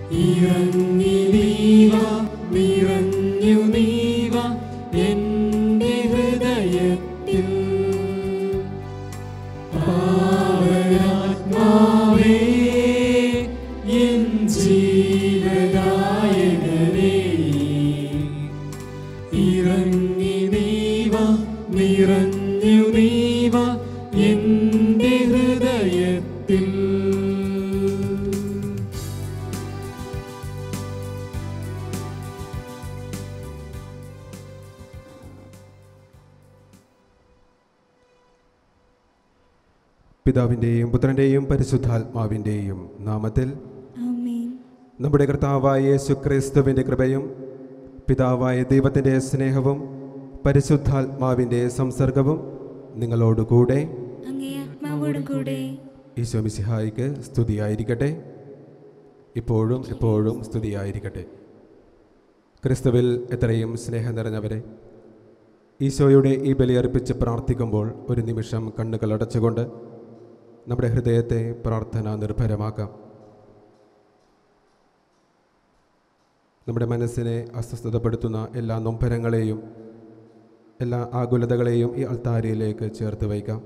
ഇറങ്ങി നീവ നിറഞ്ഞു നീവ എന്റെ ഹൃദയത്തിൽ പാവനാത്മാവേ എൻ ജീവനായകനേ ഇറങ്ങി നീവ നിറഞ്ഞു നീവ എന്റെ ഹൃദയത്തിൽ പിതാവിൻ്റെയും പുത്രൻ്റെയും പരിശുദ്ധാത്മാവിൻ്റെയും നാമത്തിൽ ആമേൻ നമ്മുടെ കർത്താവായ യേശു ക്രിസ്തുവിൻ്റെ കൃപയും പിതാവായ ദൈവത്തിൻ്റെ സ്നേഹവും പരിശുദ്ധാത്മാവിൻ്റെ സംസർഗവും നിങ്ങളോടുകൂടെ അങ്ങേ ആത്മാവോടും കൂടെ ഈശോ മിശിഹായിക്ക് സ്തുതിയായിരിക്കട്ടെ ഇപ്പോഴും എപ്പോഴും സ്തുതിയായിരിക്കട്ടെ ക്രിസ്തുവിൽ എത്രയും സ്നേഹം നിറഞ്ഞവരെ ഈശോയുടെ ഈ ബലിയർപ്പിച്ച് പ്രാർത്ഥിക്കുമ്പോൾ ഒരു നിമിഷം കണ്ണുകൾ അടച്ചുകൊണ്ട് നമ്മുടെ ഹൃദയത്തെ പ്രാർത്ഥന നിർഭരമാക്കാം നമ്മുടെ മനസ്സിനെ അസ്വസ്ഥതപ്പെടുത്തുന്ന എല്ലാ നൊമ്പരങ്ങളെയും എല്ലാ ആകുലതകളെയും ഈ അൾത്താരയിലേക്ക് ചേർത്ത് വയ്ക്കാം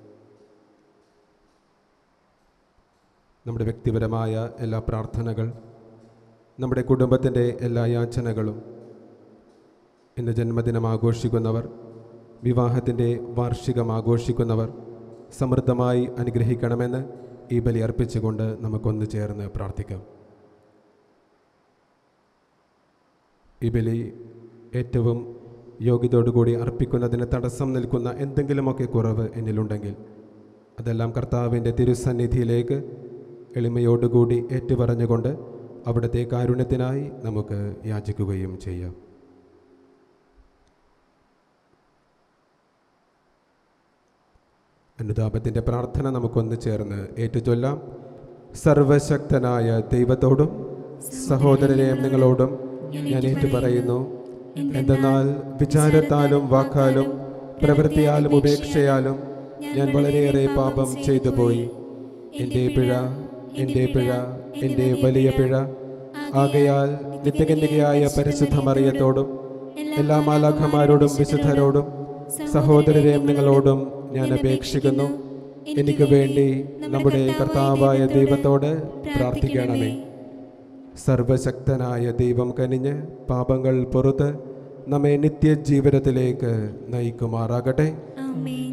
നമ്മുടെ വ്യക്തിപരമായ എല്ലാ പ്രാർത്ഥനകൾ നമ്മുടെ കുടുംബത്തിൻ്റെ എല്ലാ യാചനകളും ഇന്ന് ജന്മദിനം ആഘോഷിക്കുന്നവർ വിവാഹത്തിൻ്റെ വാർഷികം ആഘോഷിക്കുന്നവർ സമൃദ്ധമായി അനുഗ്രഹിക്കണമെന്ന് ഈ ബലി അർപ്പിച്ചുകൊണ്ട് നമുക്കൊന്ന് ചേർന്ന് പ്രാർത്ഥിക്കാം ഈ ബലി ഏറ്റവും യോഗ്യതയോടുകൂടി അർപ്പിക്കുന്നതിന് തടസ്സം നിൽക്കുന്ന എന്തെങ്കിലുമൊക്കെ കുറവ് എന്നിലുണ്ടെങ്കിൽ അതെല്ലാം കർത്താവിൻ്റെ തിരുസന്നിധിയിലേക്ക് എളിമയോടുകൂടി ഏറ്റുപറഞ്ഞുകൊണ്ട് അവിടുത്തെ കാരുണ്യത്തിനായി നമുക്ക് യാചിക്കുകയും ചെയ്യാം അനുതാപത്തിൻ്റെ പ്രാർത്ഥന നമുക്കൊന്ന് ചേർന്ന് ഏറ്റുചൊല്ലാം സർവശക്തനായ ദൈവത്തോടും സഹോദരനെ നിങ്ങളോടും ഞാൻ ഏറ്റുപറയുന്നു എന്തെന്നാൽ വിചാരത്താലും വാക്കാലും പ്രവൃത്തിയാലും ഉപേക്ഷയാലും ഞാൻ വളരെയേറെ പാപം ചെയ്തു പോയി എൻ്റെ പിഴ എൻ്റെ പിഴ എൻ്റെ വലിയ പിഴ ആകയാൽ നിത്യകന്യകയായ പരിശുദ്ധ മറിയത്തോടും എല്ലാ മാലാഖമാരോടും വിശുദ്ധരോടും സഹോദരരെയും നിങ്ങളോടും ഞാൻ അപേക്ഷിക്കുന്നു എനിക്ക് വേണ്ടി നമ്മുടെ കർത്താവായ ദൈവത്തോട് പ്രാർത്ഥിക്കണമേ സർവശക്തനായ ദൈവം കനിഞ്ഞ് പാപങ്ങൾ പുറത്ത് നമ്മെ നിത്യജീവിതത്തിലേക്ക് നയിക്കുമാറാകട്ടെ ആമേൻ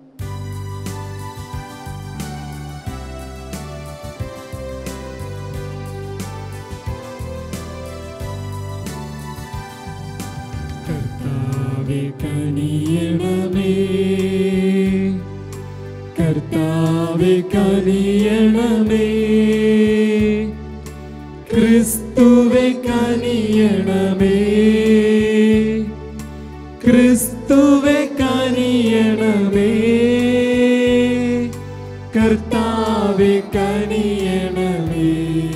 കർത്താവെ കനിയണമേ കർത്താവെ കനിയണമേ ക്രിസ്തുവെ കനിയണമേ ക്രിസ്തുവെ കനിയണമേ കർത്താവെ കനിയണമേ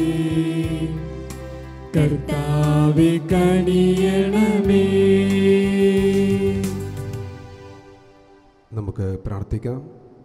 കർത്താവെ കനിയണമേ നമുക്ക് പ്രാർത്ഥിക്കാം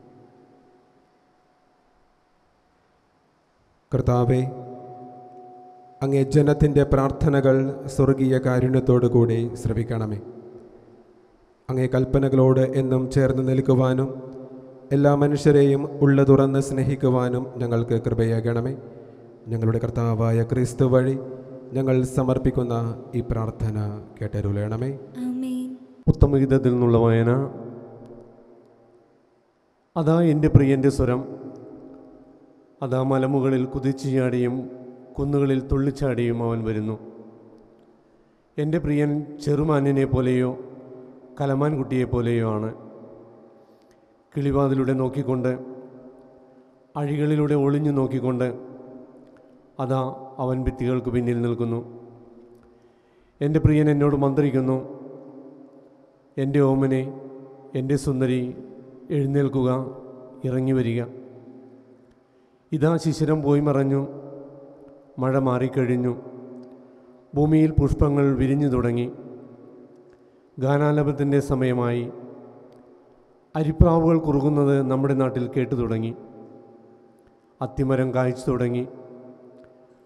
കർത്താവെ അങ്ങേ ജനത്തിൻ്റെ പ്രാർത്ഥനകൾ സ്വർഗീയ കാരുണ്യത്തോടു കൂടി ശ്രവിക്കണമേ അങ്ങേ കൽപ്പനകളോട് എന്നും ചേർന്ന് നിൽക്കുവാനും എല്ലാ മനുഷ്യരെയും ഉള്ള തുറന്ന് സ്നേഹിക്കുവാനും ഞങ്ങൾക്ക് കൃപയാകണമേ ഞങ്ങളുടെ കർത്താവായ ക്രിസ്തു വഴി ഞങ്ങൾ സമർപ്പിക്കുന്ന ഈ പ്രാർത്ഥന കേട്ടരുളയണമേ ആമേൻ ഉത്തമഗീതത്തിൽ നിന്നുള്ള വായന അതാ എൻ്റെ പ്രിയൻ്റെ സ്വരം അതാ മലമുകളിൽ കുതിച്ചുചാടിയും കുന്നുകളിൽ തുള്ളിച്ചാടിയും അവൻ വരുന്നു എൻ്റെ പ്രിയൻ ചെറുമാനിനെ പോലെയോ കലമാൻ കുട്ടിയെ പോലെയോ ആണ് കിളിവാതിലൂടെ നോക്കിക്കൊണ്ട് അഴികളിലൂടെ ഒളിഞ്ഞു നോക്കിക്കൊണ്ട് അതാ അവൻ ഭിത്തികൾക്ക് പിന്നിൽ നിൽക്കുന്നു എൻ്റെ പ്രിയൻ എന്നോട് മന്ത്രിക്കുന്നു എൻ്റെ ഓമനെ എൻ്റെ സുന്ദരി എഴുന്നേൽക്കുക ഇറങ്ങി വരിക ഇതാ ശിശിരം പോയി മറഞ്ഞു മഴ മാറിക്കഴിഞ്ഞു ഭൂമിയിൽ പുഷ്പങ്ങൾ വിരിഞ്ഞു തുടങ്ങി ഗാനാലപത്തിൻ്റെ സമയമായി അരിപ്രാവുകൾ കുറുകുന്നത് നമ്മുടെ നാട്ടിൽ കേട്ടു തുടങ്ങി അത്തിമരം കായ്ച്ചു തുടങ്ങി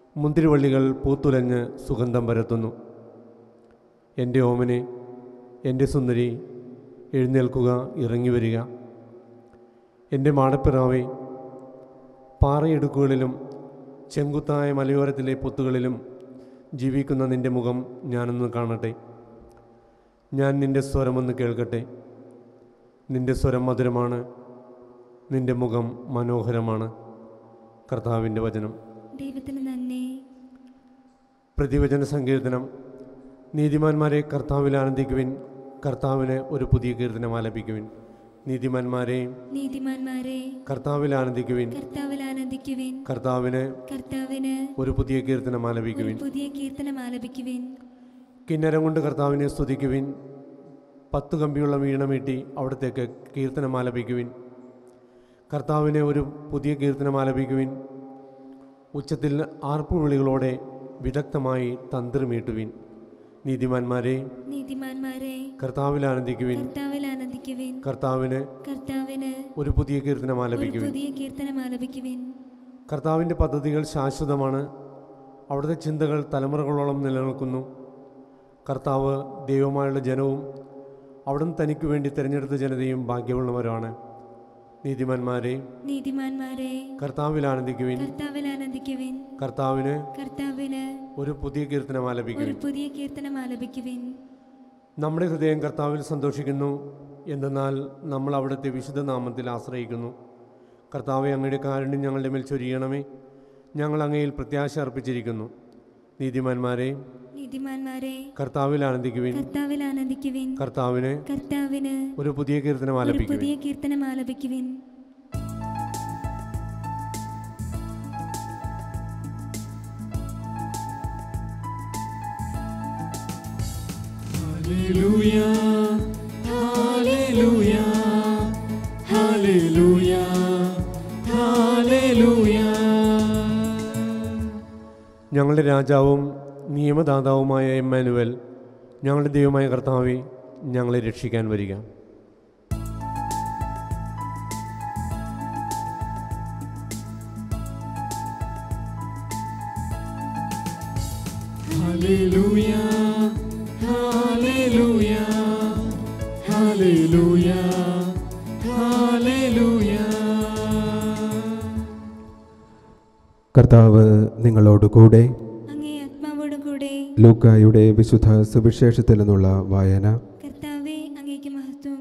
മുന്തിരിവള്ളികൾ പൂത്തുലഞ്ഞ് സുഗന്ധം പരത്തുന്നു എൻ്റെ ഓമനെ എൻ്റെ സുന്ദരി എഴുന്നേൽക്കുക ഇറങ്ങി വരിക എൻ്റെ മാടപ്പിറാവെ പാറയിടുക്കുകളിലും ചെങ്കുത്തായ മലയോരത്തിലെ പൊത്തുകളിലും ജീവിക്കുന്ന നിൻ്റെ മുഖം ഞാനൊന്ന് കാണട്ടെ ഞാൻ നിൻ്റെ സ്വരമൊന്ന് കേൾക്കട്ടെ നിൻ്റെ സ്വരം മധുരമാണ് നിൻ്റെ മുഖം മനോഹരമാണ് കർത്താവിൻ്റെ വചനം ദൈവത്തിന് നന്ദി പ്രതിവചന സങ്കീർത്തനം നീതിമാന്മാരെ കർത്താവിൽ ആനന്ദിക്കുവിൻ കർത്താവിന് ഒരു പുതിയ കീർത്തനം ആലപിക്കുവിൻ നീതിമാന്മാരെ നീതിമാന്മാരെ കർത്താവിൽ ആനന്ദിക്കുവിൻ കർത്താവിൽ ആനന്ദിക്കുവിൻ കർത്താവിന് കർത്താവിന് ഒരു പുതിയ കീർത്തനം ഒരു ആലപിക്കുവിൻ പുതിയ കീർത്തനം ആലപിക്കുവിൻ കിന്നരം കൊണ്ട് കർത്താവിനെ സ്തുതിക്കുവിൻ പത്തു കമ്പിയുള്ള വീണമീട്ടി അവിടത്തേക്ക് കീർത്തനം ആലപിക്കുവിൻ കർത്താവിനെ ഒരു പുതിയ കീർത്തനം ആലപിക്കുവിൻ ഉച്ചത്തിൽ ആർപ്പുവിളികളോടെ വിദഗ്ധമായി തന്ത്രി മീട്ടുവിൻ നീതിമാന്മാരെ നീതിമാന്മാരെ കർത്താവിൽ ആനന്ദിക്കുവിൻ കർത്താവിൽ ആനന്ദിക്കുവിൻ കർത്താവിന് കർത്താവിന് ഒരു പുതിയ കീർത്തനം ഒരു ആലപിക്കുവിൻ പുതിയ കീർത്തനം ആലപിക്കുവിൻ കർത്താവിൻ്റെ പദ്ധതികൾ ശാശ്വതമാണ് അവിടുത്തെ ചിന്തകൾ തലമുറകളോളം നിലനിൽക്കുന്നു കർത്താവ് ദൈവമായുള്ള ജനവും അവിടുന്ന് തനിക്ക് വേണ്ടി തിരഞ്ഞെടുത്ത ജനതയും ഭാഗ്യമുള്ളവരാണ് നീതിമാന്മാരെ നീതിമാന്മാരെ കർത്താവിൽ ആനന്ദിക്കുവിൻ കർത്താവിൽ ആനന്ദിക്കുവിൻ കർത്താവിന് കർത്താവിന് ഒരു പുതിയ കീർത്തനം ഒരു ആലപിക്കുവിൻ പുതിയ കീർത്തനം ആലപിക്കുവിൻ നമ്മുടെ ഹൃദയം കർത്താവിൽ സന്തോഷിക്കുന്നു എന്തെന്നാൽ നമ്മൾ അവിടുത്തെ വിശുദ്ധ നാമത്തിൽ ആശ്രയിക്കുന്നു കർത്താവെ അങ്ങയുടെ കാരുണ്യം ഞങ്ങളുടെ മേൽ ചൊരിയണമേ ഞങ്ങൾ അങ്ങയിൽ പ്രത്യാശ അർപ്പിച്ചിരിക്കുന്നു നീതിമാന്മാരെ നീതിമാന്മാരെ കർത്താവിൽ ആനന്ദിക്കുവിൻ കർത്താവിൽ ആനന്ദിക്കുവിൻ കർത്താവിന് കർത്താവിന് ഒരു പുതിയ കീർത്തനം ഒരു ആലപിക്കുവിൻ പുതിയ കീർത്തനം ആലപിക്കുവിൻ ഹല്ലേലൂയ ഹല്ലേലൂയ ഹല്ലേലൂയ ഹല്ലേലൂയ ഞങ്ങളുടെ രാജാവും നിയമദാതാവുമായ എമ്മാനുവൽ ഞങ്ങളുടെ ദൈവമായ കർത്താവെ ഞങ്ങളെ രക്ഷിക്കാൻ വരിക ഹല്ലേലൂയ ഹല്ലേലൂയ ഹല്ലേലൂയ ഹല്ലേലൂയ കർത്താവ് നിങ്ങളോടുകൂടെ അങ്ങേ ആത്മാവോടും കൂടെ ലൂക്കായുടെ വിശുദ്ധ സുവിശേഷത്തിൽ നിന്നുള്ള വായന കർത്താവെ അങ്ങേക്ക് മഹത്വം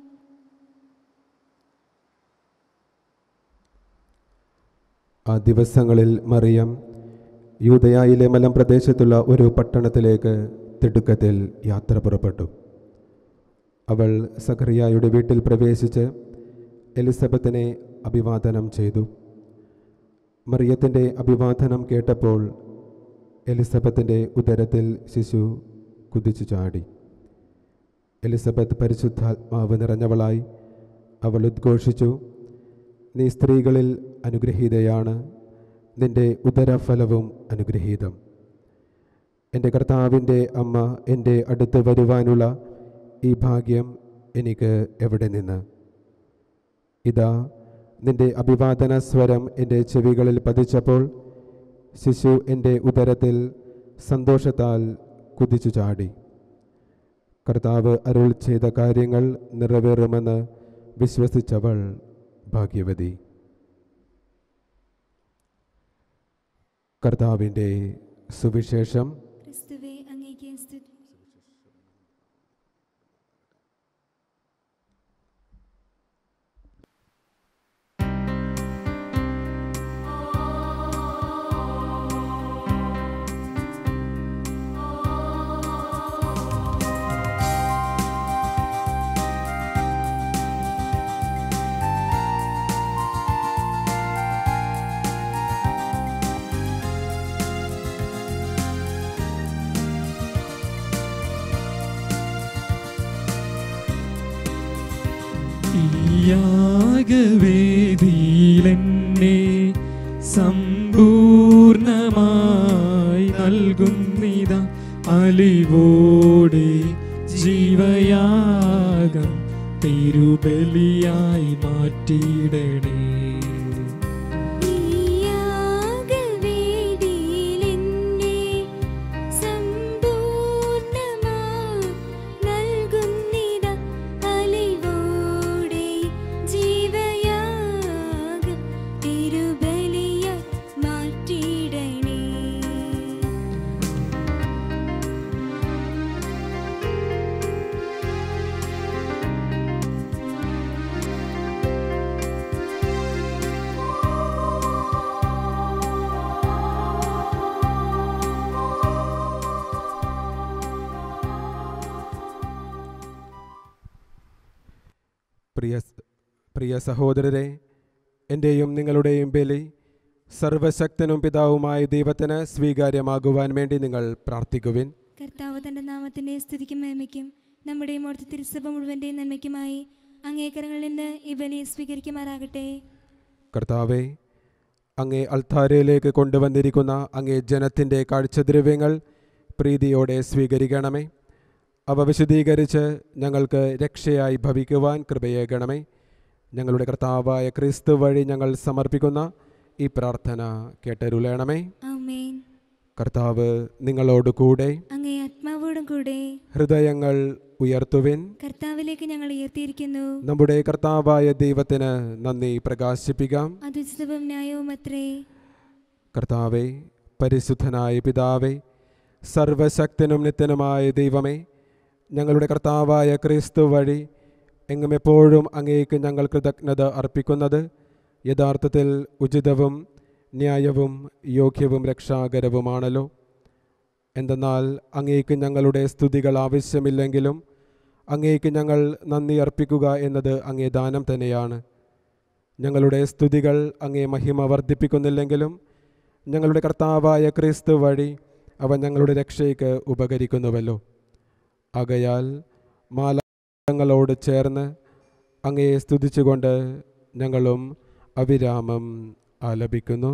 ആ ദിവസങ്ങളിൽ മറിയം യൂതയായിലെ മലമ്പ്രദേശത്തുള്ള ഒരു പട്ടണത്തിലേക്ക് തിടുക്കത്തിൽ യാത്ര പുറപ്പെട്ടു അവൾ സഖറിയായുടെ വീട്ടിൽ പ്രവേശിച്ച് എലിസബത്തിനെ അഭിവാദനം ചെയ്തു മറിയത്തിൻ്റെ അഭിവാദനം കേട്ടപ്പോൾ എലിസബത്തിൻ്റെ ഉദരത്തിൽ ശിശു കുതിച്ചു ചാടി എലിസബത്ത് പരിശുദ്ധാത്മാവ് നിറഞ്ഞവളായി അവൾ ഉദ്ഘോഷിച്ചു നീ സ്ത്രീകളിൽ അനുഗ്രഹീതയാണ് നിന്റെ ഉദരഫലവും അനുഗ്രഹീതം എൻ്റെ കർത്താവിൻ്റെ അമ്മ എൻ്റെ അടുത്ത് വരുവാനുള്ള ഈ ഭാഗ്യം എനിക്ക് എവിടെ നിന്ന് ഇതാ നിന്റെ അഭിവാദന സ്വരം എൻ്റെ ചെവികളിൽ പതിച്ചപ്പോൾ ശിശു എൻ്റെ ഉദരത്തിൽ സന്തോഷത്താൽ കുതിച്ചു ചാടി കർത്താവ് അരുൾ ചെയ്ത കാര്യങ്ങൾ നിറവേറുമെന്ന് വിശ്വസിച്ചവൾ ഭാഗ്യവതി കർത്താവിൻ്റെ സുവിശേഷം ക്രിസ്തുവെ അങ്ങേക്ക് സ്തുതി യാഗവേദിയിലെന്നെ സമ്പൂർണമായി നൽകുന്നിത അലിവോടെ ജീവയാഗം തിരുബലിയായി മാറ്റിയിടണേ യാഗവേദിയിലെന്നെ പ്രിയ പ്രിയ സഹോദരരെ എൻ്റെയും നിങ്ങളുടെയും ബലി സർവശക്തനും പിതാവുമായ ദൈവത്തിന് സ്വീകാര്യമാകുവാൻ വേണ്ടി നിങ്ങൾ പ്രാർത്ഥിക്കുവിൻ കർത്താവ് തന്റെ നാമത്തിന്റെ സ്തുതിക്കും മേന്മയ്ക്കും നമ്മുടെ മോർത്ത് തിരുസഭ മുഴുവന്റെയും നന്മയ്ക്കുമായി അങ്ങേക്കരങ്ങളിൽ നിന്ന് ഈ ബലി സ്വീകരിക്കുമാറാകട്ടെ കർത്താവെ അങ്ങേ അൾത്താരയിലേക്ക് കൊണ്ടുവന്നിരിക്കുന്ന അങ്ങേ ജനത്തിൻ്റെ കാഴ്ചദ്രവ്യങ്ങൾ പ്രീതിയോടെ സ്വീകരിക്കണമേ അവ വിശദീകരിച്ച് ഞങ്ങൾക്ക് രക്ഷയായി ഭവിക്കുവാൻ കൃപയേകണമേ ഞങ്ങളുടെ കർത്താവായ ക്രിസ്തു വഴി ഞങ്ങൾ സമർപ്പിക്കുന്ന ഈ പ്രാർത്ഥന കേട്ടരുളയണമേ ആമേൻ കർത്താവ് നിങ്ങളോട് കൂടെ അങ്ങേ ആത്മാവോടും കൂടെ ഹൃദയങ്ങൾ ഉയർത്തുവിൻ കർത്താവിലേക്ക് ഞങ്ങൾ ഉയർത്തിയിരിക്കുന്നു നമ്മുടെ കർത്താവായ ദൈവത്തിന് നന്ദി പ്രകാശിപ്പിക്കാം അതുചിതവും ന്യായവും അത്രേ കർത്താവെ പരിശുദ്ധനായ പിതാവേ സർവശക്തനും നിത്യനുമായ ദൈവമേ ഞങ്ങളുടെ കർത്താവായ ക്രിസ്തു വഴി എങ്ങും എപ്പോഴും അങ്ങേക്ക് ഞങ്ങൾ കൃതജ്ഞത അർപ്പിക്കുന്നത് യഥാർത്ഥത്തിൽ ഉചിതവും ന്യായവും യോഗ്യവും രക്ഷാകരവുമാണല്ലോ എന്തെന്നാൽ അങ്ങേക്ക് ഞങ്ങളുടെ സ്തുതികൾ ആവശ്യമില്ലെങ്കിലും അങ്ങേക്ക് ഞങ്ങൾ നന്ദി അർപ്പിക്കുക എന്നത് അങ്ങേ ദാനം തന്നെയാണ് ഞങ്ങളുടെ സ്തുതികൾ അങ്ങേ മഹിമ വർദ്ധിപ്പിക്കുന്നില്ലെങ്കിലും ഞങ്ങളുടെ കർത്താവായ ക്രിസ്തു വഴി അവ ഞങ്ങളുടെ രക്ഷയ്ക്ക് ഉപകരിക്കുന്നുവല്ലോ ആകയാൽ മാലങ്ങളോട് ചേർന്ന് അങ്ങയെ സ്തുതിച്ചുകൊണ്ട് ഞങ്ങളും അവിരാമം ആലപിക്കുന്നു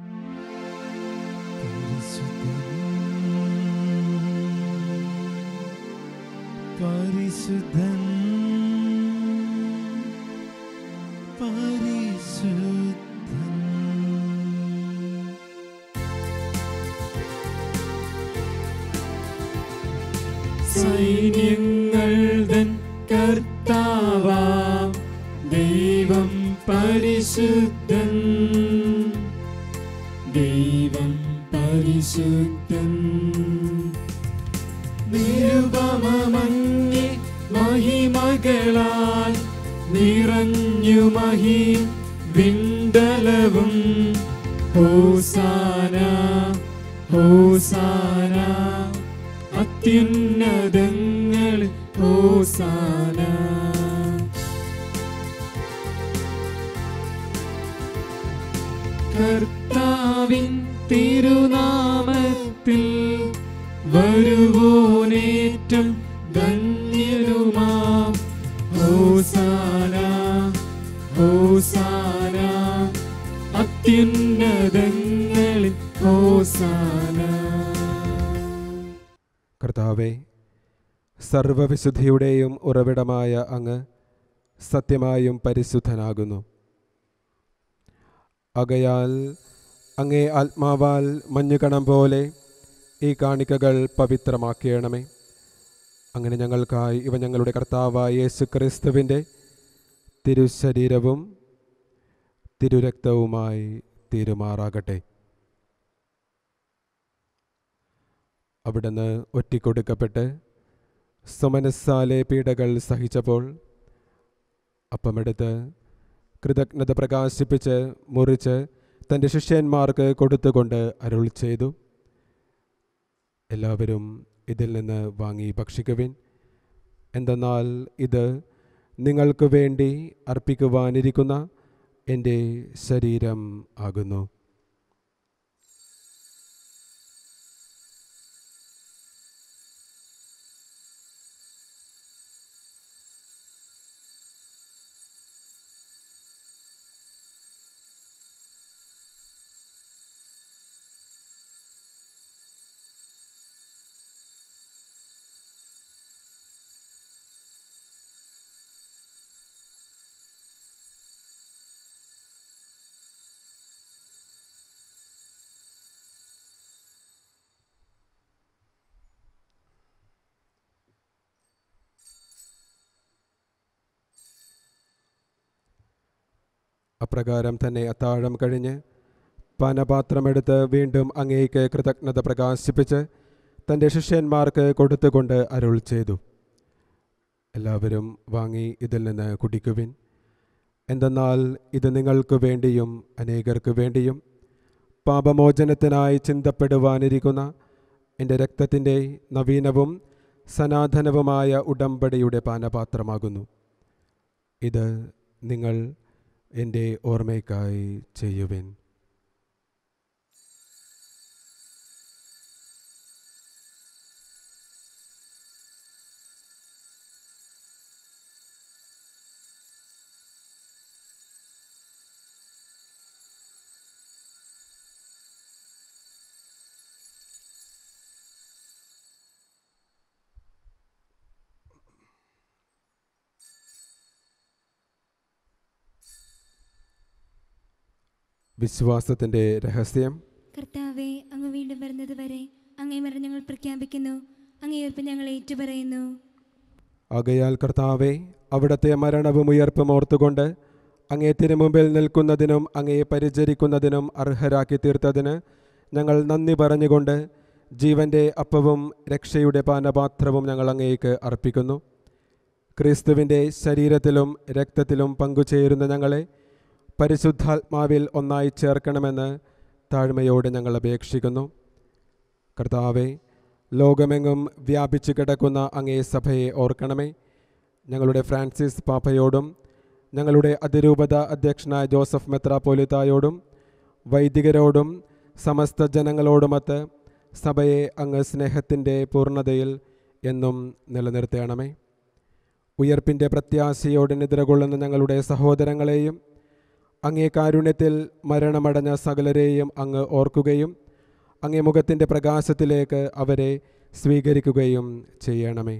പരിശുദ്ധൻ പരിശുദ്ധൻ സൈന്യങ്ങൾ തൻ കർത്താവാം ദൈവം പരിശുദ്ധൻ ദൈവം പരിശുദ്ധൻ നിരുപമങ്ങി മഹിമകളാൽ നിറഞ്ഞു മഹി വിണ്ടലവും ഹോസാന ഹോസാന അത്യുന്നതങ്ങൾ ഹോസാന കർത്താവിൻ തിരുനാമത്തിൽ വരുവോനേറ്റം ധന്യരുമാം ഹോസാന ഹോസാന അത്യുന്നതങ്ങളിൽ ഹോസാന കർത്താവെ സർവവിശുദ്ധിയുടെയും ഉറവിടമായ അങ്ങ് സത്യമായും പരിശുദ്ധനാകുന്നു ആകയാൽ അങ്ങേ ആത്മാവാൽ മഞ്ഞുകണം പോലെ ഈ കാണിക്കകൾ പവിത്രമാക്കിയണമേ അങ്ങനെ ഞങ്ങൾക്കായി ഇവ ഞങ്ങളുടെ കർത്താവായ യേശു ക്രിസ്തുവിൻ്റെ തിരുശരീരവും തിരുരക്തവുമായി തീരുമാറാകട്ടെ അവിടുന്ന് ഒറ്റിക്കൊടുക്കപ്പെട്ട് സുമനസ്സാലെ പീഡകൾ സഹിച്ചപ്പോൾ അപ്പമെടുത്ത് കൃതജ്ഞത പ്രകാശിപ്പിച്ച് മുറിച്ച് തൻ്റെ ശിഷ്യന്മാർക്ക് കൊടുത്തുകൊണ്ട് അരുൾ ചെയ്തു എല്ലാവരും ഇതിൽ നിന്ന് വാങ്ങി ഭക്ഷിക്കുവിൻ എന്തെന്നാൽ ഇത് നിങ്ങൾക്ക് വേണ്ടി അർപ്പിക്കുവാനിരിക്കുന്ന എൻ്റെ ശരീരം ആകുന്നു അപ്രകാരം തന്നെ അത്താഴം കഴിഞ്ഞ് പാനപാത്രമെടുത്ത് വീണ്ടും അങ്ങേക്ക് കൃതജ്ഞത പ്രകാശിപ്പിച്ച് തൻ്റെ ശിഷ്യന്മാർക്ക് കൊടുത്തുകൊണ്ട് അരുൾ ചെയ്തു എല്ലാവരും വാങ്ങി ഇതിൽ നിന്ന് കുടിക്കുവിൻ എന്തെന്നാൽ ഇത് നിങ്ങൾക്ക് വേണ്ടിയും അനേകർക്ക് വേണ്ടിയും പാപമോചനത്തിനായി ചിന്തപ്പെടുവാനിരിക്കുന്ന എൻ്റെ രക്തത്തിൻ്റെ നവീനവും സനാതനവുമായ ഉടമ്പടിയുടെ പാനപാത്രമാകുന്നു ഇത് നിങ്ങൾ എൻ്റെ ഓർമ്മയ്ക്കായി ചെയ്യുവിൻ വിശ്വാസത്തിൻ്റെ രഹസ്യം കർത്താവെ അങ്ങ് വീണ്ടും വരുന്നത് വരെ അങ്ങേ മരണം ഞങ്ങൾ പ്രഖ്യാപിക്കുന്നു അങ്ങേ ഉയർപ്പ് ഞങ്ങൾ ഏറ്റുപറയുന്നു ആകയാൽ കർത്താവെ അവിടുത്തെ മരണവും ഉയർപ്പും ഓർത്തുകൊണ്ട് അങ്ങേ തിരുമുമ്പിൽ നിൽക്കുന്നതിനും അങ്ങയെ പരിചരിക്കുന്നതിനും അർഹരാക്കി തീർത്തതിന് ഞങ്ങൾ നന്ദി പറഞ്ഞുകൊണ്ട് ജീവൻ്റെ അപ്പവും രക്ഷയുടെ പാനപാത്രവും ഞങ്ങൾ അങ്ങേക്ക് അർപ്പിക്കുന്നു ക്രിസ്തുവിൻ്റെ ശരീരത്തിലും രക്തത്തിലും പങ്കുചേരുന്ന ഞങ്ങളെ പരിശുദ്ധാത്മാവിൽ ഒന്നായി ചേർക്കണമെന്ന് താഴ്മയോടെ ഞങ്ങൾ അപേക്ഷിക്കുന്നു കർത്താവെ ലോകമെങ്ങും വ്യാപിച്ചു കിടക്കുന്ന അങ്ങേ സഭയെ ഓർക്കണമേ ഞങ്ങളുടെ ഫ്രാൻസിസ് പാപ്പയോടും ഞങ്ങളുടെ അതിരൂപത അധ്യക്ഷനായ ജോസഫ് മെത്രാപ്പോലിത്തായോടും വൈദികരോടും സമസ്ത ജനങ്ങളോടുമൊത്ത് സഭയെ അങ്ങ് സ്നേഹത്തിൻ്റെ പൂർണ്ണതയിൽ എന്നും നിലനിർത്തണമേ ഉയർപ്പിൻ്റെ പ്രത്യാശയോടെ നിദ്രകൊള്ളുന്ന ഞങ്ങളുടെ സഹോദരങ്ങളെയും അങ്ങേ കാരുണ്യത്തിൽ മരണമടഞ്ഞ സകലരെയും അങ്ങ് ഓർക്കുകയും അങ്ങേ മുഖത്തിൻ്റെ പ്രകാശത്തിലേക്ക് അവരെ സ്വീകരിക്കുകയും ചെയ്യണമേ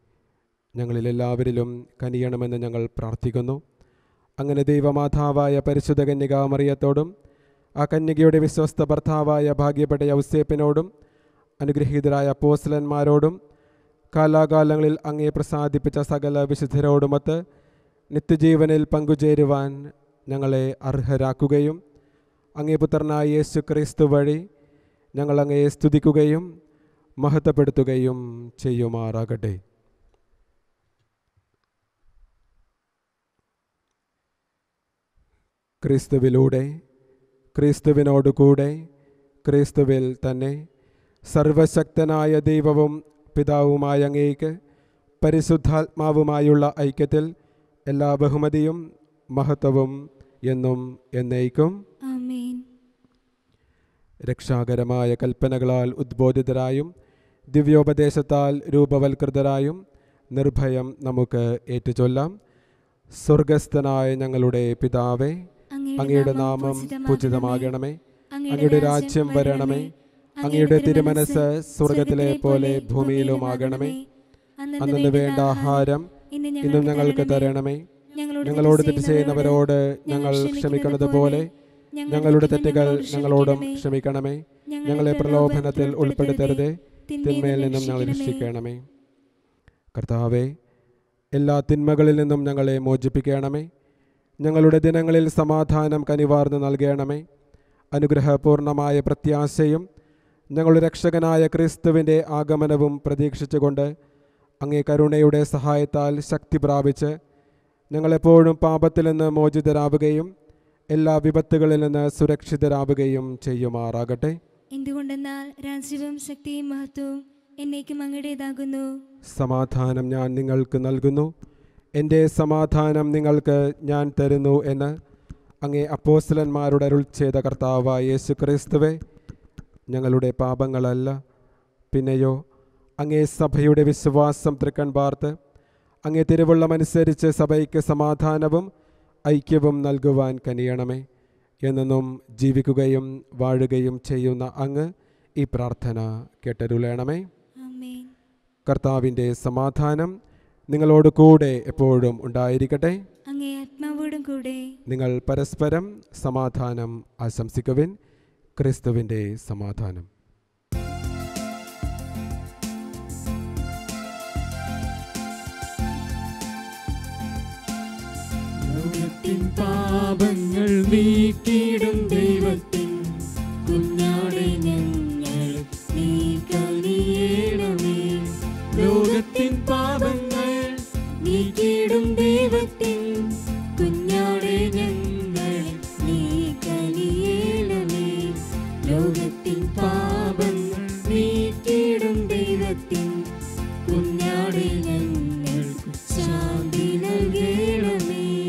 ഞങ്ങളിലെല്ലാവരിലും കനിയണമെന്ന് ഞങ്ങൾ പ്രാർത്ഥിക്കുന്നു അങ്ങനെ ദൈവമാതാവായ പരിശുദ്ധ കന്യക മറിയത്തോടും ആ കന്യകയുടെ വിശ്വസ്ത ഭർത്താവായ ഭാഗ്യപ്പെട്ട യൗസേപ്പിനോടും അനുഗ്രഹീതരായ അപ്പോസ്ലന്മാരോടും കാലാകാലങ്ങളിൽ അങ്ങേ പ്രസാദിപ്പിച്ച സകല വിശുദ്ധരോടുമൊത്ത് നിത്യജീവനിൽ പങ്കുചേരുവാൻ ഞങ്ങളെ അർഹരാക്കുകയും അങ്ങേ പുത്രനായ യേശു ക്രിസ്തു വഴി ഞങ്ങൾ അങ്ങയെ സ്തുതിക്കുകയും മഹത്വപ്പെടുത്തുകയും ചെയ്യുമാറാകട്ടെ ക്രിസ്തുവിലൂടെ ക്രിസ്തുവിനോടുകൂടെ ക്രിസ്തുവിൽ തന്നെ സർവശക്തനായ ദൈവവും പിതാവുമായ അങ്ങേക്ക് പരിശുദ്ധാത്മാവുമായുള്ള ഐക്യത്തിൽ എല്ലാ ബഹുമതിയും മഹത്വവും എന്നും എന്നേക്കും ആമേൻ രക്ഷാകരമായ കൽപ്പനകളാൽ ഉദ്ബോധിതരായും ദിവ്യോപദേശത്താൽ രൂപവൽകൃതരായും നിർഭയം നമുക്ക് ഏറ്റുചൊല്ലാം സ്വർഗസ്ഥനായ ഞങ്ങളുടെ പിതാവേ അങ്ങയുടെ നാമം പൂജിതമാകണമേ അങ്ങയുടെ രാജ്യം വരണമേ അങ്ങയുടെ തിരുമനസ് സ്വർഗത്തിലെ പോലെ ഭൂമിയിലുമാകണമേ അന്നു വേണ്ട ആഹാരം ഇന്നും ഞങ്ങൾക്ക് തരണമേ ഞങ്ങളോട് തെറ്റ് ചെയ്യുന്നവരോട് ഞങ്ങൾ ക്ഷമിക്കുന്നത് പോലെ ഞങ്ങളുടെ തെറ്റുകൾ ഞങ്ങളോടും ക്ഷമിക്കണമേ ഞങ്ങളെ പ്രലോഭനത്തിൽ ഉൾപ്പെടുത്തരുതേ തിന്മയിൽ നിന്നും ഞങ്ങൾ രക്ഷിക്കണമേ കർത്താവെ എല്ലാ തിന്മകളിൽ നിന്നും ഞങ്ങളെ മോചിപ്പിക്കണമേ ഞങ്ങളുടെ ദിനങ്ങളിൽ സമാധാനം കനിവാർന്ന് നൽകണമേ അനുഗ്രഹപൂർണമായ പ്രത്യാശയും ഞങ്ങളുടെ രക്ഷകനായ ക്രിസ്തുവിൻ്റെ ആഗമനവും പ്രതീക്ഷിച്ചുകൊണ്ട് അങ്ങേ കരുണയുടെ സഹായത്താൽ ശക്തി പ്രാപിച്ച് ഞങ്ങളെപ്പോഴും പാപത്തിൽ നിന്ന് മോചിതരാവുകയും എല്ലാ വിപത്തുകളിൽ നിന്ന് സുരക്ഷിതരാവുകയും ചെയ്യുമാറാകട്ടെ എന്തുകൊണ്ടെന്നാൽ രാജ്യവും ശക്തിയും മഹത്വവും എന്നേക്കും അങ്ങയുടേതാകുന്നു സമാധാനം ഞാൻ നിങ്ങൾക്ക് നൽകുന്നു എൻ്റെ സമാധാനം നിങ്ങൾക്ക് ഞാൻ തരുന്നു എന്ന് അങ്ങേ അപ്പോസ്തലന്മാരുടെ അരുൾ ചെയ്ത കർത്താവായ യേശു ക്രിസ്തുവെ ഞങ്ങളുടെ പാപങ്ങളല്ല പിന്നെയോ അങ്ങേ സഭയുടെ വിശ്വാസം തൃക്കൺ പാർത്ത് അങ്ങേ തിരുവുള്ളമനുസരിച്ച് സഭയ്ക്ക് സമാധാനവും ഐക്യവും നൽകുവാൻ കനിയണമേ എന്നെന്നും ജീവിക്കുകയും വാഴുകയും ചെയ്യുന്ന അങ്ങ് ഈ പ്രാർത്ഥന കേട്ടരുളയണമേ ആമേൻ കർത്താവിൻ്റെ സമാധാനം നിങ്ങളോട് കൂടെ എപ്പോഴും ഉണ്ടായിരിക്കട്ടെ അങ്ങേ ആത്മാവോടും കൂടെ നിങ്ങൾ പരസ്പരം സമാധാനം ആശംസിക്കുവിൻ ക്രിസ്തുവിൻ്റെ സമാധാനം ലോകത്തിൻ പാപങ്ങൾ നീക്കിയിടും ദൈവത്തിൻ കുഞ്ഞാടെ ഞങ്ങൾ നീ കനിയേണമേ ലോകത്തിൻ പാപങ്ങൾ നീക്കിയിടും ദൈവത്തിൻ കുഞ്ഞാടെ ഞങ്ങൾ നീ കനിയേണമേ ലോകത്തിൻ പാപങ്ങൾ നീക്കിയിടും ദൈവത്തിൻ കുഞ്ഞാടെ ഞങ്ങൾക്ക് ശാന്തി നൽകണമേ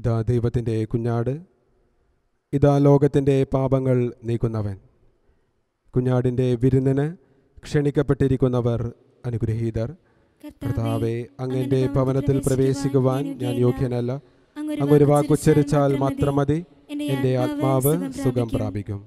ഇതാ ദൈവത്തിൻ്റെ കുഞ്ഞാട് ഇതാ ലോകത്തിൻ്റെ പാപങ്ങൾ നീക്കുന്നവൻ കുഞ്ഞാടിൻ്റെ വിരുന്നിന് ക്ഷണിക്കപ്പെട്ടിരിക്കുന്നവർ അനുഗ്രഹീതർ കർത്താവെ അങ്ങൻ്റെ ഭവനത്തിൽ പ്രവേശിക്കുവാൻ ഞാൻ യോഗ്യനല്ല അങ്ങൊരു വാക്കുച്ചരിച്ചാൽ മാത്രം മതി എൻ്റെ ആത്മാവ് സുഖം പ്രാപിക്കും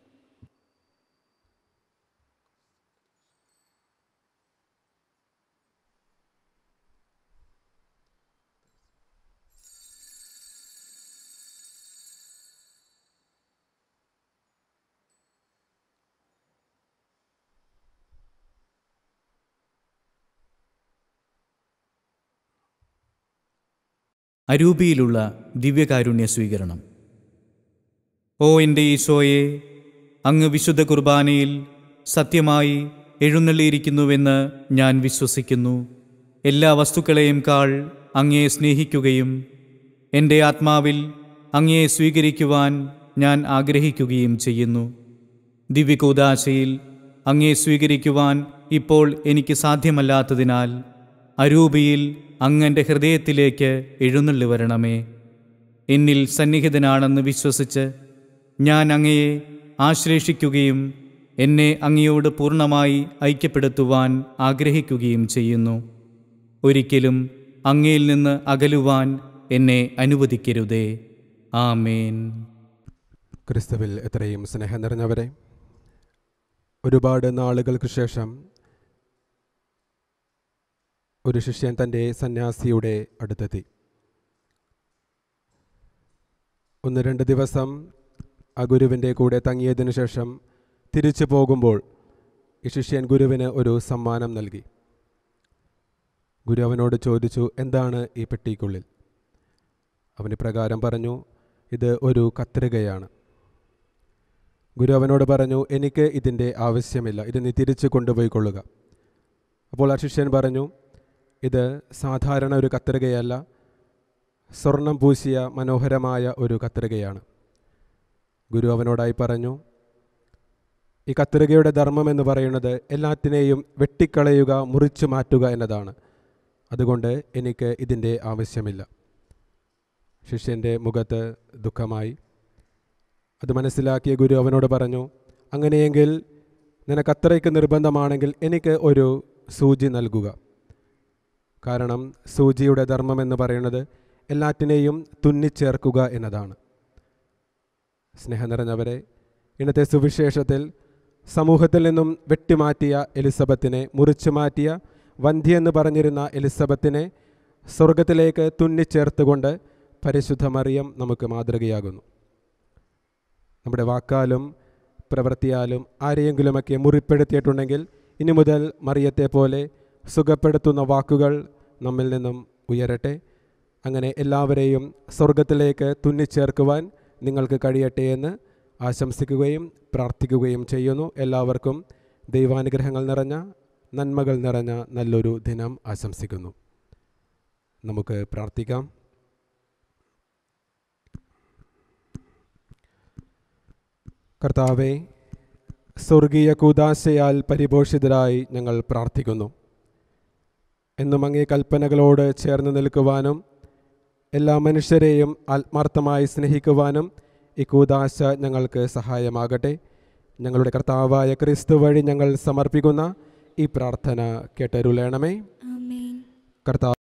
അരൂപിയിലുള്ള ദിവ്യകാരുണ്യ സ്വീകരണം ഓ എൻ്റെ ഈശോയെ അങ്ങ് വിശുദ്ധ കുർബാനയിൽ സത്യമായി എഴുന്നള്ളിയിരിക്കുന്നുവെന്ന് ഞാൻ വിശ്വസിക്കുന്നു എല്ലാ വസ്തുക്കളെയും കാൾ അങ്ങയെ സ്നേഹിക്കുകയും എൻ്റെ ആത്മാവിൽ അങ്ങയെ സ്വീകരിക്കുവാൻ ഞാൻ ആഗ്രഹിക്കുകയും ചെയ്യുന്നു ദിവ്യകൂദാശയിൽ അങ്ങേ സ്വീകരിക്കുവാൻ ഇപ്പോൾ എനിക്ക് സാധ്യമല്ലാത്തതിനാൽ അരൂപിയിൽ അങ്ങൻ്റെ ഹൃദയത്തിലേക്ക് എഴുന്നള്ളി വരണമേ എന്നിൽ സന്നിഹിതനാണെന്ന് വിശ്വസിച്ച് ഞാൻ അങ്ങയെ ആശ്ലേഷിക്കുകയും എന്നെ അങ്ങയോട് പൂർണ്ണമായി ഐക്യപ്പെടുത്തുവാൻ ആഗ്രഹിക്കുകയും ചെയ്യുന്നു ഒരിക്കലും അങ്ങയിൽ നിന്ന് അകലുവാൻ എന്നെ അനുവദിക്കരുതേ ആമേൻ ക്രിസ്തുവിൽ എത്രയും സ്നേഹം നിറഞ്ഞവരെ ഒരുപാട് നാളുകൾക്ക് ശേഷം ഒരു ശിഷ്യൻ തൻ്റെ സന്യാസിയുടെ അടുത്തെത്തി ഒന്ന് രണ്ട് ദിവസം ആ ഗുരുവിൻ്റെ കൂടെ തങ്ങിയതിനു ശേഷം തിരിച്ചു പോകുമ്പോൾ ഈ ശിഷ്യൻ ഗുരുവിന് ഒരു സമ്മാനം നൽകി ഗുരു അവനോട് ചോദിച്ചു എന്താണ് ഈ പെട്ടിക്കുള്ളിൽ അവന് പ്രകാരം പറഞ്ഞു ഇത് ഒരു കത്രികയാണ് ഗുരു അവനോട് പറഞ്ഞു എനിക്ക് ഇതിൻ്റെ ആവശ്യമില്ല ഇത് നീ തിരിച്ചു കൊണ്ടുപോയിക്കൊള്ളുക അപ്പോൾ ആ ശിഷ്യൻ പറഞ്ഞു ഇത് സാധാരണ ഒരു കത്രികയല്ല സ്വർണം പൂശിയ മനോഹരമായ ഒരു കത്രികയാണ് ഗുരു അവനോടായി പറഞ്ഞു ഈ കത്രികയുടെ ധർമ്മം എന്ന് പറയുന്നത് എല്ലാറ്റിനെയും വെട്ടിക്കളയുക മുറിച്ചു മാറ്റുക എന്നതാണ് അതുകൊണ്ട് എനിക്ക് ഇതിൻ്റെ ആവശ്യമില്ല ശിഷ്യൻ്റെ മുഖത്ത് ദുഃഖമായി അത് മനസ്സിലാക്കിയ ഗുരു അവനോട് പറഞ്ഞു അങ്ങനെയെങ്കിൽ നിനക്ക് അത്രയ്ക്ക് നിർബന്ധമാണെങ്കിൽ എനിക്ക് ഒരു സൂചി നൽകുക കാരണം സൂചിയുടെ ധർമ്മം എന്ന് പറയുന്നത് എല്ലാറ്റിനെയും തുന്നിച്ചേർക്കുക എന്നതാണ് സ്നേഹം നിറഞ്ഞവരെ ഇന്നത്തെ സുവിശേഷത്തിൽ സമൂഹത്തിൽ നിന്നും വെട്ടിമാറ്റിയ എലിസബത്തിനെ മുറിച്ചു മാറ്റിയ വന്ധ്യ എന്ന് പറഞ്ഞിരുന്ന എലിസബത്തിനെ സ്വർഗത്തിലേക്ക് തുന്നിച്ചേർത്തുകൊണ്ട് പരിശുദ്ധ മറിയം നമുക്ക് മാതൃകയാകുന്നു നമ്മുടെ വാക്കാലും പ്രവൃത്തിയാലും ആരെയെങ്കിലുമൊക്കെ മുറിപ്പെടുത്തിയിട്ടുണ്ടെങ്കിൽ ഇനി മുതൽ മറിയത്തെ പോലെ സുഖപ്പെടുത്തുന്ന വാക്കുകൾ നമ്മിൽ നിന്നും ഉയരട്ടെ അങ്ങനെ എല്ലാവരെയും സ്വർഗത്തിലേക്ക് തുന്നിച്ചേർക്കുവാൻ നിങ്ങൾക്ക് കഴിയട്ടെ എന്ന് ആശംസിക്കുകയും പ്രാർത്ഥിക്കുകയും ചെയ്യുന്നു എല്ലാവർക്കും ദൈവാനുഗ്രഹങ്ങൾ നിറഞ്ഞ നന്മകൾ നിറഞ്ഞ നല്ലൊരു ദിനം ആശംസിക്കുന്നു നമുക്ക് പ്രാർത്ഥിക്കാം കർത്താവെ സ്വർഗീയ കൂതാശയാൽ പരിപോഷിതരായി ഞങ്ങൾ പ്രാർത്ഥിക്കുന്നു എന്നും അങ്ങേ കൽപ്പനകളോട് ചേർന്ന് നിൽക്കുവാനും എല്ലാ മനുഷ്യരെയും ആത്മാർത്ഥമായി സ്നേഹിക്കുവാനും ഈ കൂതാശ ഞങ്ങൾക്ക് സഹായമാകട്ടെ ഞങ്ങളുടെ കർത്താവായ ക്രിസ്തു വഴി ഞങ്ങൾ സമർപ്പിക്കുന്ന ഈ പ്രാർത്ഥന കേട്ടരുളേണമേ ആമേൻ കർത്താവ്